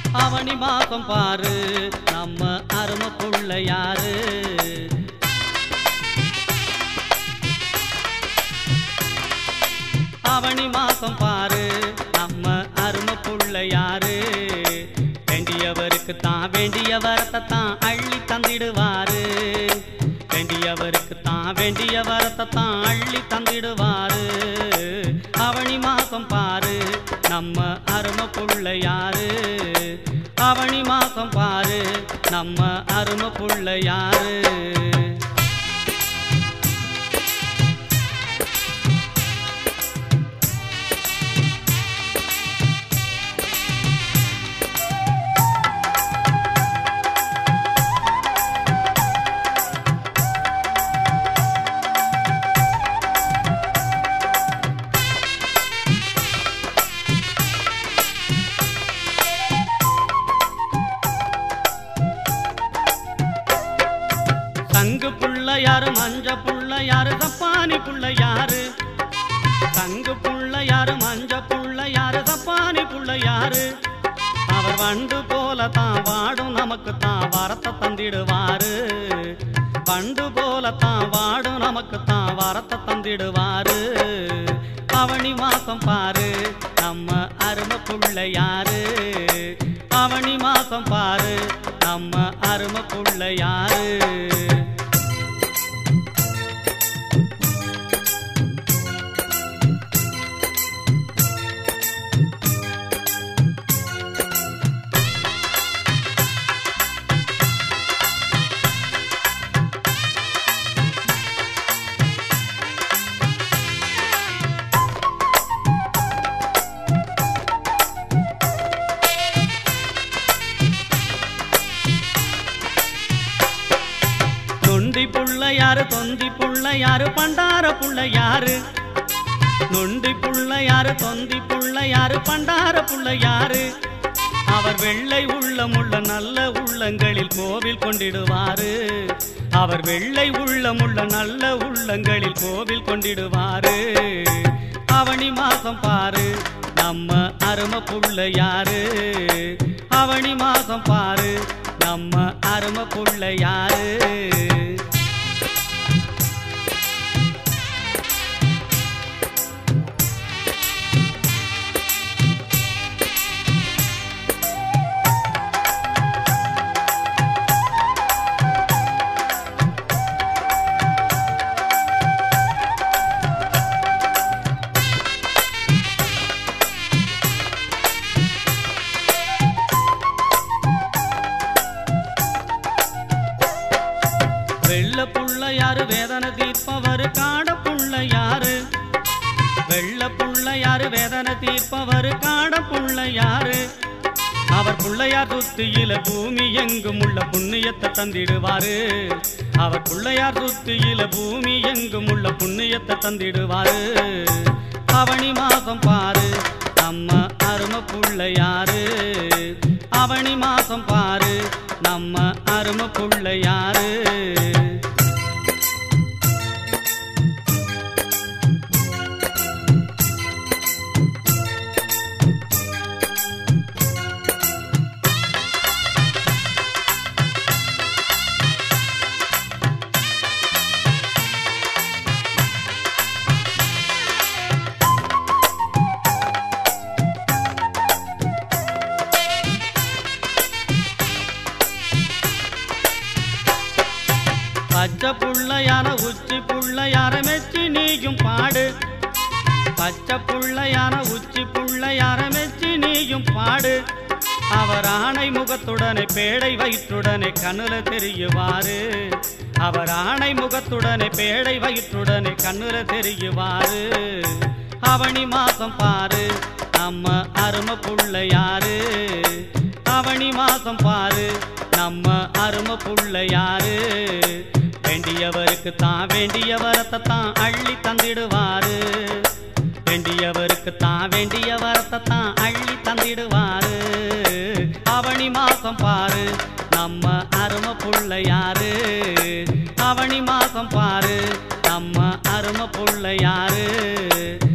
அவனி மாசம் பாரு நம்ம அருமை புள்ள யாரு அவனி மாசம் பாரு நம்ம அருமை புள்ள யாரு வேண்டியவருக்கு தான் வேண்டிய வரத்தை தான் அள்ளி தந்திடுவாரு வேண்டியவருக்கு தான் வேண்டிய வரத்தை தான் அள்ளி தந்திடுவாரு அவனி மாசம் பாரு நம்ம அருமை புள்ள யாரு அவனி மாசம் பாரு நம்ம அருமை புள்ள யாரு தங்கு புள்ள யாரு மஞ்ச புள்ள யாரு தப்பானி புள்ள யாரு தங்கு புள்ள யாரு மஞ்ச புள்ள யாரு தப்பானி புள்ள யாரு அவர் வண்டு போல தான் வாடும் நமக்கு தான் வரத்தை தந்திடுவாரு வண்டு போல தான் வாடும் நமக்கு தான் வரத்தை தந்திடுவாரு அவனி மாசம் பாரு நம்ம அருமை புள்ள யாரு அவனி மாசம் பாரு நம்ம அருமை புள்ள யாரு நொண்டி புள்ள யாரு தொந்தி புள்ள யாரு பண்டார புள்ள யாரு நொண்டி புள்ள யாரு தொந்தி புள்ள யாரு பண்டார புள்ள யாரு அவர் வெள்ளை உள்ளமுள்ள நல்ல உள்ளங்களில் கோவில் கொண்டிடுவாரு அவர் வெள்ளை உள்ளமுள்ள நல்ல உள்ளங்களில் கோவில் கொண்டிடுவாரு அவனி மாசம் பாரு நம்ம அருமை புள்ள யாரு அவனி மாசம் பாரு நம்ம அருமை புள்ள யாரு வெள்ள புள்ள யாரு வேதனை தீர்ப்பவர் காட புள்ள யாரு வெள்ள புள்ள யாரு வேதனை தீர்ப்பவர் காட புள்ள யாரு அவர் புள்ளையார் சுத்தியில பூமி எங்கும் உள்ள புண்ணியத்தை தந்திடுவாரு அவர் புள்ளையார் சுத்தியில பூமி எங்கும் உள்ள புண்ணியத்தை தந்திடுவாரு அவனி மாசம் பாரு நம்ம அருமை புள்ள யாரு அவனி மாசம் பாரு நம்ம அருமை புள்ள யாரு பச்சை புள்ளையான உச்சி புள்ளையார மெச்சி நீயும் பாடு பச்சை புள்ளையான உச்சி புள்ளையார மெச்சி நீயும் பாடு அவர் ஆணை முகத்துடனே பேடை வயிற்றுடனே கண்ணுல தெரியுவாரு அவர் ஆணை முகத்துடனே பேடை வயிற்றுடனே கண்ணுல தெரியுவாரு அவனி மாசம் பாரு நம்ம அருமை புள்ள யாரு அவனி மாசம் பாரு நம்ம அருமை புள்ள யாரு வேண்டியவருக்கு தான் வேண்டிய வரத்தை தான் அள்ளி தந்திடுவாரு வேண்டியவருக்கு தான் வேண்டிய வரத்தை தான் அள்ளி தந்திடுவாரு அவனி மாசம் பாரு நம்ம அருமை புள்ள யாரு அவனி மாசம் பாரு நம்ம அருமை புள்ள யாரு